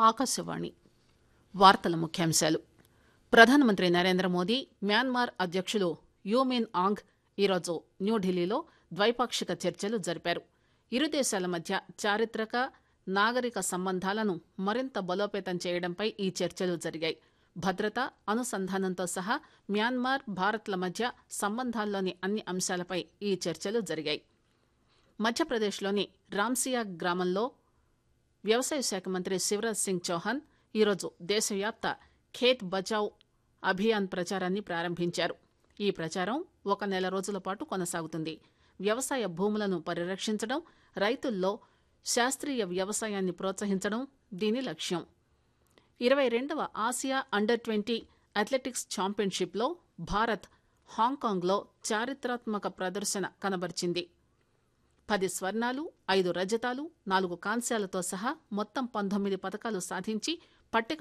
ఆకాశవాణి వార్తల ముఖ్యాంశాలు ప్రధానమంత్రి నరేంద్ర మోదీ మ్యాన్మార్ అధ్యక్షులు యూమిన్ ఆంగ్ ఈరోజు న్యూఢిల్లీలో ద్వైపాక్షిక చర్చలు జరిపారు ఇరు దేశాల మధ్య చారిత్రక నాగరిక సంబంధాలను మరింత బలోపేతం చేయడంపై ఈ చర్చలు జరిగాయి భద్రత అనుసంధానంతో సహా మ్యాన్మార్ భారత్ల మధ్య సంబంధాల్లోని అన్ని అంశాలపై ఈ చర్చలు జరిగాయి మధ్యప్రదేశ్లోని రామ్సియా గ్రామంలో వ్యవసాయ శాఖ మంత్రి శివరాజ్ సింగ్ చౌహాన్ ఈరోజు దేశవ్యాప్త ఖేత్ బచావ్ అభియాన్ ప్రచారాన్ని ప్రారంభించారు ఈ ప్రచారం ఒక నెల రోజుల పాటు కొనసాగుతుంది వ్యవసాయ భూములను పరిరక్షించడం రైతుల్లో శాస్త్రీయ వ్యవసాయాన్ని ప్రోత్సహించడం దీని లక్ష్యం ఇరవై రెండవ ఆసియా అండర్ ట్వంటీ అథ్లెటిక్స్ ఛాంపియన్షిప్లో భారత్ హాంకాంగ్లో చారిత్రాత్మక ప్రదర్శన కనబరిచింది పది స్వర్ణాలు ఐదు రజతాలు నాలుగు కాంస్యాలతో సహా మొత్తం పంతొమ్మిది పతకాలు సాధించి పట్టిక